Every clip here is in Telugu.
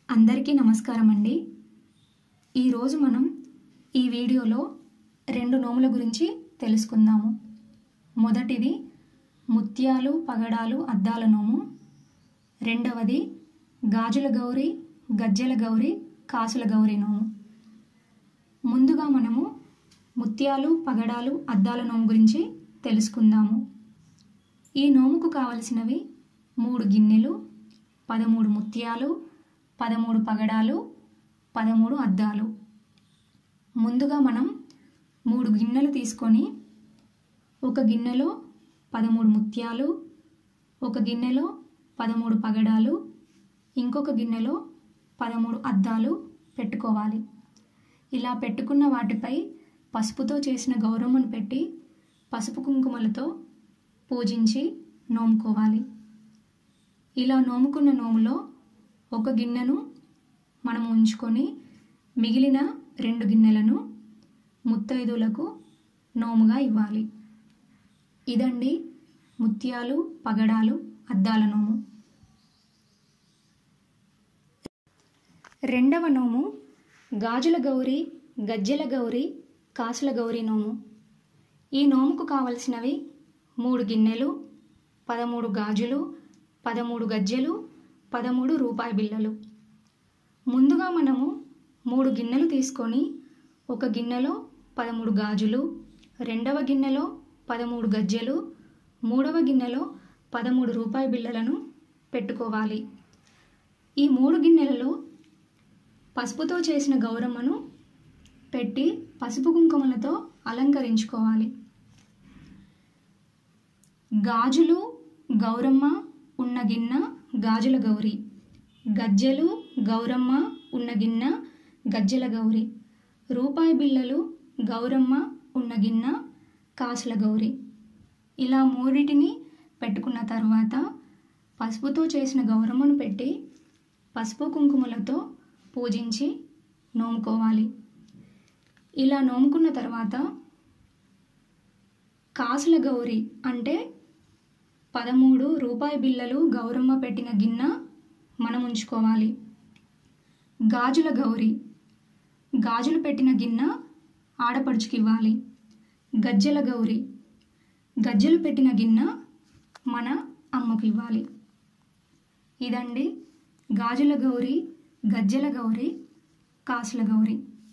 అందరికీ నమస్కారం అండి ఈరోజు మనం ఈ వీడియోలో రెండు నోముల గురించి తెలుసుకుందాము మొదటిది ముత్యాలు పగడాలు అద్దాల నోము రెండవది గాజుల గౌరి గజ్జెల గౌరి కాసుల గౌరి నోము ముందుగా మనము ముత్యాలు పగడాలు అద్దాల నోము గురించి తెలుసుకుందాము ఈ నోముకు కావలసినవి మూడు గిన్నెలు పదమూడు ముత్యాలు పదమూడు పగడాలు పదమూడు అద్దాలు ముందుగా మనం మూడు గిన్నెలు తీసుకొని ఒక గిన్నెలో పదమూడు ముత్యాలు ఒక గిన్నెలో పదమూడు పగడాలు ఇంకొక గిన్నెలో పదమూడు అద్దాలు పెట్టుకోవాలి ఇలా పెట్టుకున్న వాటిపై పసుపుతో చేసిన గౌరమ్మను పెట్టి పసుపు కుంకుమలతో పూజించి నోముకోవాలి ఇలా నోముకున్న నోములో ఒక గిన్నెను మనం ఉంచుకొని మిగిలిన రెండు గిన్నెలను ముత్తైదులకు నోముగా ఇవ్వాలి ఇదండి ముత్యాలు పగడాలు అద్దాల నోము రెండవ నోము గాజుల గౌరి గజ్జెల గౌరి కాసుల గౌరి నోము ఈ నోముకు కావలసినవి మూడు గిన్నెలు పదమూడు గాజులు పదమూడు గజ్జెలు పదమూడు రూపాయి బిళ్ళలు ముందుగా మనము మూడు గిన్నెలు తీసుకొని ఒక గిన్నెలో పదమూడు గాజులు రెండవ గిన్నెలో పదమూడు గజ్జెలు మూడవ గిన్నెలో పదమూడు రూపాయి బిళ్ళలను పెట్టుకోవాలి ఈ మూడు గిన్నెలలో పసుపుతో చేసిన గౌరమ్మను పెట్టి పసుపు కుంకుమలతో అలంకరించుకోవాలి గాజులు గౌరమ్మ ఉన్న గిన్నె గాజుల గౌరి గజ్జెలు గౌరమ్మ ఉన్న గిన్నె గజ్జెల గౌరి రూపాయి బిళ్ళలు గౌరమ్మ ఉన్న గిన్నె కాసుల గౌరి ఇలా మూడిటిని పెట్టుకున్న తర్వాత పసుపుతో చేసిన గౌరమ్మను పెట్టి పసుపు కుంకుమలతో పూజించి నోముకోవాలి ఇలా నోముకున్న తర్వాత కాసుల గౌరి అంటే పదమూడు రూపాయి బిళ్ళలు గౌరమ్మ పెట్టిన గిన్నె మనం ఉంచుకోవాలి గాజుల గౌరి గాజులు పెట్టిన గిన్నె ఆడపడుచుకి ఇవ్వాలి గజ్జెల గౌరి గజ్జెలు పెట్టిన గిన్నె మన అమ్మకి ఇవ్వాలి ఇదండి గాజుల గౌరి గజ్జెల గౌరి కాసుల గౌరి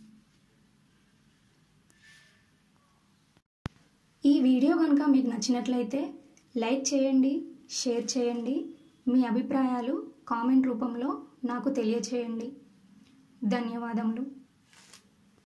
ఈ వీడియో కనుక మీకు నచ్చినట్లయితే లైక్ చేయండి షేర్ చేయండి మీ అభిప్రాయాలు కామెంట్ రూపంలో నాకు తెలియచేయండి ధన్యవాదములు